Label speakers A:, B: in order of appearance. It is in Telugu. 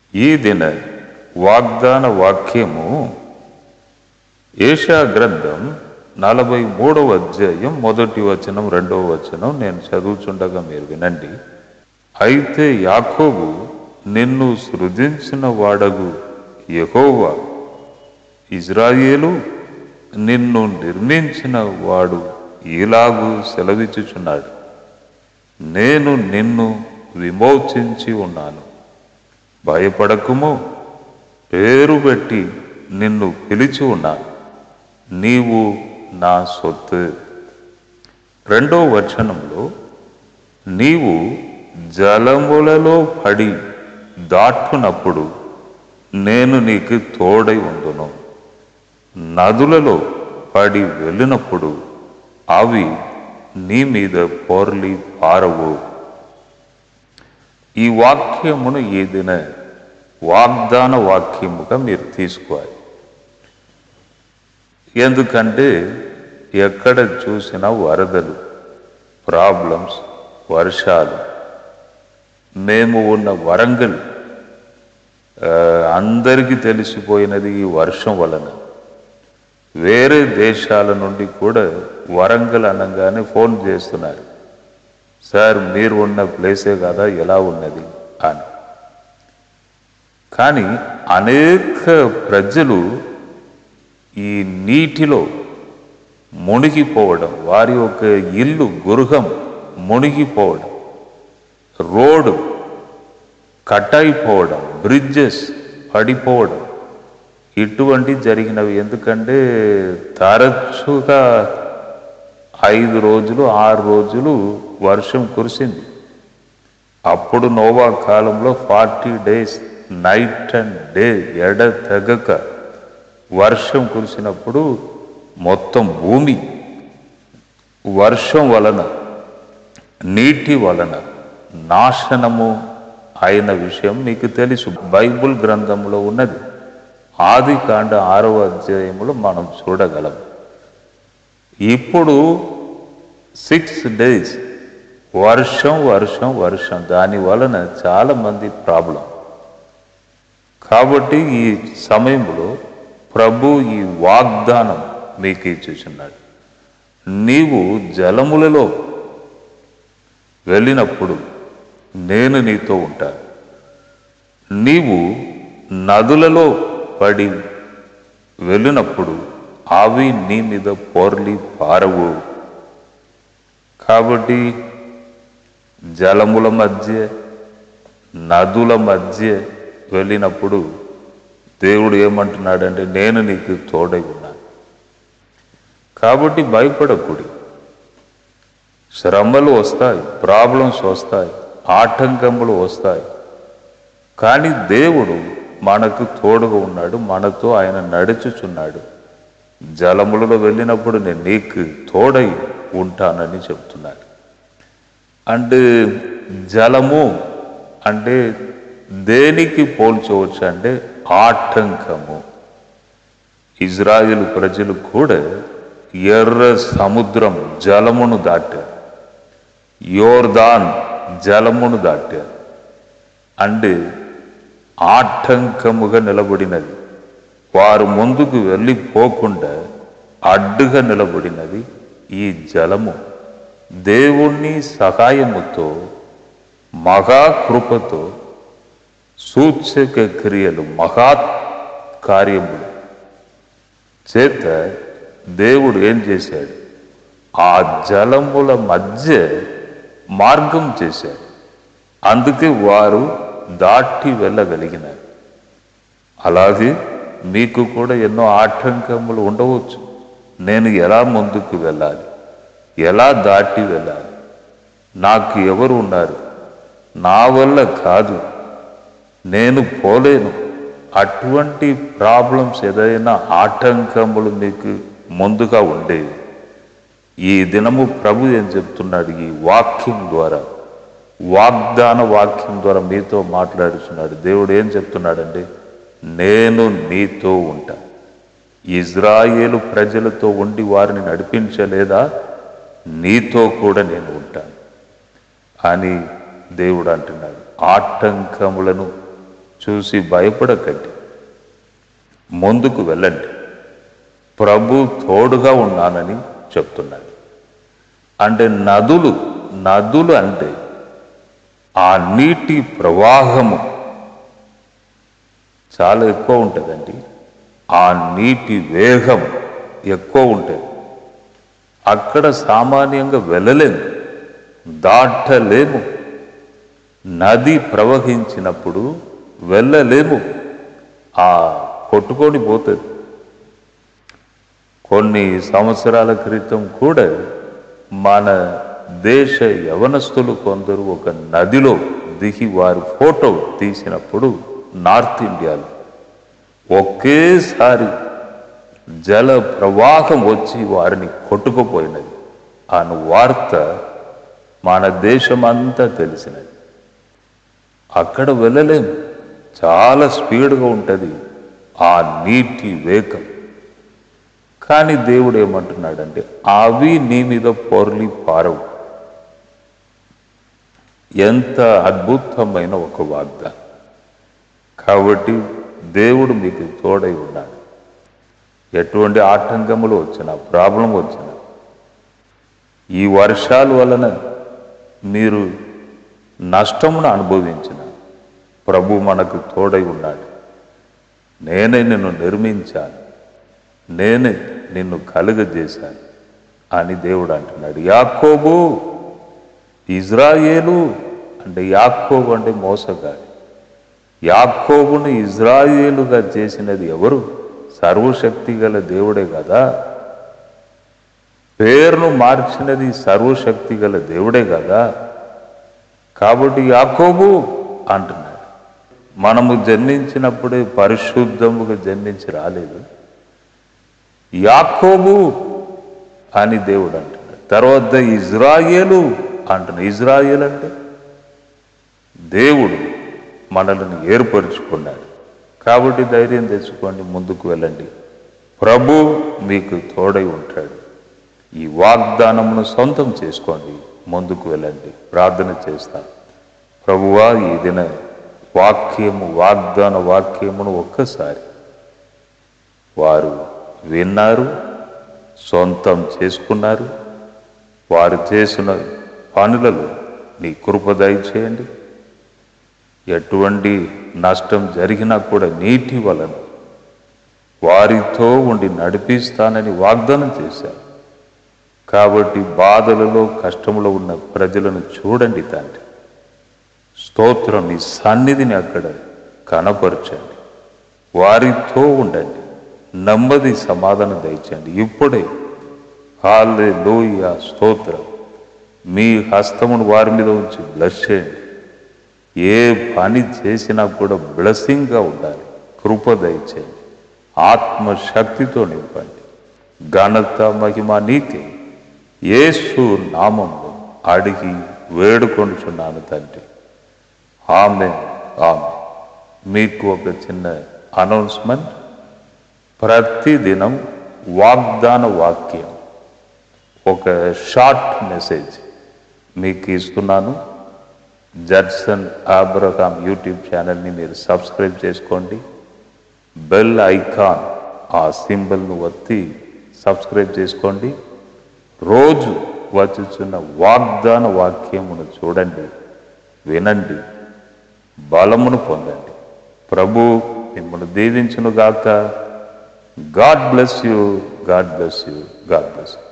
A: ఈ దిన వాగ్దాన వాక్యము ఏషా గ్రంథం నలభై మూడవ అధ్యాయం మొదటి వచనం రెండవ వచనం నేను చదువుచుండగా మీరు వినండి అయితే యాకోబు నిన్ను సృజించిన వాడగు యెహోవా ఇజ్రాయేలు నిన్ను నిర్మించిన వాడు ఇలాగూ సెలవిచ్చుచున్నాడు నేను నిన్ను విమోచించి ఉన్నాను భయపడకుము పేరు పెట్టి నిన్ను పిలిచి ఉన్నాను నీవు నా సొత్తు రెండో వచనంలో నీవు జలములలో పడి దాటునప్పుడు నేను నీకు తోడై ఉందును నదులలో పడి వెళ్ళినప్పుడు అవి నీ మీద పోర్లి పారవు ఈ వాక్యమును ఏదైనా వాగ్దాన వాక్యముగా మీరు తీసుకోవాలి ఎందుకంటే ఎక్కడ చూసినా వరదలు ప్రాబ్లమ్స్ వర్షాలు మేము ఉన్న వరంగల్ ఆ, అందరికీ తెలిసిపోయినది ఈ వర్షం వలన వేరే దేశాల నుండి కూడా వరంగల్ అనగానే ఫోన్ చేస్తున్నారు సార్ మీరు ఉన్న ప్లేసే కదా ఎలా ఉన్నది అని కానీ అనేక ప్రజలు ఈ నీటిలో మునిగిపోవడం వారి యొక్క ఇల్లు గృహం మునిగిపోవడం రోడ్డు కట్ అయిపోవడం బ్రిడ్జెస్ పడిపోవడం ఇటువంటి జరిగినవి ఎందుకంటే తరచుగా ఐదు రోజులు ఆరు రోజులు వర్షం కురిసింది అప్పుడు నోవా కాలంలో forty days night and day ఎడ తెగక వర్షం కురిసినప్పుడు మొత్తం భూమి వర్షం వలన నీటి వలన నాశనము అయిన విషయం మీకు తెలుసు బైబుల్ గ్రంథంలో ఉన్నది ఆది కాండ ఆరవ అధ్యాయంలో మనం చూడగలం ఇప్పుడు సిక్స్ డేస్ వర్షం వర్షం వర్షం దాని వలన చాలా మంది ప్రాబ్లం కాబట్టి ఈ సమయంలో ప్రభు ఈ వాగ్దానం మీకు ఇచ్చుచున్నాడు నీవు జలములలో వెళ్ళినప్పుడు నేను నీతో ఉంటాను నీవు నదులలో పడి వెళ్ళినప్పుడు అవి నీ మీద పోర్లి పారవు కాబట్టి జలముల మధ్య నదుల మధ్య వెళ్ళినప్పుడు దేవుడు ఏమంటున్నాడంటే నేను నీకు తోడై ఉన్నాను కాబట్టి భయపడకుడి శ్రమలు వస్తాయి ప్రాబ్లమ్స్ వస్తాయి ఆటంకములు వస్తాయి కానీ దేవుడు మనకు తోడుగా ఉన్నాడు మనతో ఆయన నడుచుచున్నాడు జలములలో వెళ్ళినప్పుడు నేను నీకు తోడై ఉంటానని చెప్తున్నాడు అంటే జలము అంటే దేనికి పోల్చవచ్చు అంటే ఆటంకము ఇజ్రాయేల్ ప్రజలు కూడా ఎర్ర సముద్రం జలమును దాటారు యోర్దాన్ జలమును దాటారు అంటే ఆటంకముగా నిలబడినది వారు ముందుకు వెళ్ళిపోకుండా అడ్డుగా నిలబడినది ఈ జలము దేవుణ్ణి సహాయముతో మహాకృపతో సూచక క్రియలు మహా కార్యములు చేత దేవుడు ఏం చేశాడు ఆ జలముల మధ్య మార్గం చేశాడు అందుకే వారు దాటి వెళ్ళగలిగినారు అలాగే మీకు కూడా ఎన్నో ఆటంకములు ఉండవచ్చు నేను ఎలా ముందుకు వెళ్ళాలి ఎలా దాటి వెళ్ళాలి నాకు ఎవరు ఉన్నారు నా వల్ల కాదు నేను పోలేను అటువంటి ప్రాబ్లమ్స్ ఏదైనా ఆటంకములు మీకు ముందుగా ఉండేవి ఈ దినము ప్రభు ఏం చెప్తున్నాడు ఈ వాక్యం ద్వారా వాగ్దాన వాక్యం ద్వారా మీతో మాట్లాడుతున్నాడు దేవుడు ఏం చెప్తున్నాడంటే నేను నీతో ఉంటా ఇజ్రాయేలు ప్రజలతో ఉండి వారిని నడిపించలేదా నీతో కూడా నేను ఉంటాను అని దేవుడు అంటున్నాడు ఆటంకములను చూసి భయపడకండి ముందుకు వెళ్ళండి ప్రభు తోడుగా ఉన్నానని చెప్తున్నాడు అంటే నదులు నదులు అంటే ఆ నీటి ప్రవాహము చాలా ఎక్కువ ఉంటుందండి ఆ నీటి వేగం ఎక్కువ ఉంటుంది అక్కడ సామాన్యంగా వెళ్ళలేము దాటలేము నది ప్రవహించినప్పుడు వెళ్ళలేము ఆ కొట్టుకొని పోతుంది కొన్ని సంవత్సరాల క్రితం కూడా మన దేశ యవనస్తులు కొందరు ఒక నదిలో దిగి వారి ఫోటో తీసినప్పుడు నార్త్ ఇండియాలో ఒకేసారి జల ప్రవాహం వచ్చి వారిని కొట్టుకుపోయినది అను వార్త మన దేశమంతా తెలిసినది అక్కడ వెళ్ళలేం చాలా స్పీడ్గా ఉంటుంది ఆ నీటి వేగం కానీ దేవుడు ఏమంటున్నాడంటే అవి నీ మీద పొర్లి పారవు ఎంత అద్భుతమైన ఒక వాగ్దానం కాబట్టి దేవుడు మీకు తోడై ఉన్నాడు ఎటువంటి ఆటంకములు వచ్చినా ప్రాబ్లం వచ్చినా ఈ వర్షాల వలన మీరు నష్టమును అనుభవించిన ప్రభు మనకు తోడై ఉన్నాడు నేనే నిన్ను నిర్మించాను నేనే నిన్ను కలుగజేశాను అని దేవుడు అంటున్నాడు యాకోబు ఇజ్రాయేలు అంటే యాకోబు అంటే మోసగాడు యాకోబును ఇజ్రాయేలుగా చేసినది ఎవరు సర్వశక్తి గల దేవుడే కదా పేరును మార్చినది సర్వశక్తి గల దేవుడే కదా కాబట్టి యాకోబు అంటున్నాడు మనము జన్మించినప్పుడే పరిశుద్ధముగా జన్మించి రాలేదు యాకోబు అని దేవుడు అంటున్నాడు తర్వాత ఇజ్రాయేలు అంటున్నాడు ఇజ్రాయేల్ అంటే దేవుడు మనల్ని ఏర్పరుచుకున్నాడు కాబట్టి ధైర్యం తెచ్చుకోండి ముందుకు వెళ్ళండి ప్రభు మీకు తోడై ఉంటాడు ఈ వాగ్దానమును సొంతం చేసుకోండి ముందుకు వెళ్ళండి ప్రార్థన చేస్తాను ప్రభువా ఈ దిన వాక్యము వాగ్దాన వాక్యమును ఒక్కసారి వారు విన్నారు సొంతం చేసుకున్నారు వారు చేసిన పనులలో నీ కృప దయచేయండి ఎటువంటి నష్టం జరిగినా కూడా నీటి వలన వారితో ఉండి నడిపిస్తానని వాగ్దానం చేశారు కాబట్టి బాధలలో కష్టములో ఉన్న ప్రజలను చూడండి తండ్రి స్తోత్రం నీ సన్నిధిని అక్కడ కనపరచండి వారితో ఉండండి నెమ్మది సమాధానం దయచండి ఇప్పుడే హాలే లోయ స్తోత్రం మీ హస్తమును వారి మీద ఉంచి బ్లస్ చేయండి ఏ పని చేసినా కూడా బ్లెస్సింగ్గా ఉండాలి కృప దయచేయండి ఆత్మశక్తితో నింపండి ఘనత మహిమ నీకే యేసు నామంలో అడిగి వేడుకొనుచున్నాను తండ్రి ఆమె ఆమె మీకు ఒక చిన్న అనౌన్స్మెంట్ ప్రతిదినం వాగ్దాన వాక్యం ఒక షార్ట్ మెసేజ్ మీకు ఇస్తున్నాను జడ్సన్ ఆబ్రహాం యూట్యూబ్ ఛానల్ని మీరు సబ్స్క్రైబ్ చేసుకోండి బెల్ ఐకాన్ ఆ సింబల్ను ఒత్తి సబ్స్క్రైబ్ చేసుకోండి రోజు వచ్చుచున్న వాగ్దాన వాక్యమును చూడండి వినండి బలమును పొందండి ప్రభు మిమ్మల్ని దీవించును గాక God bless you God bless you God bless you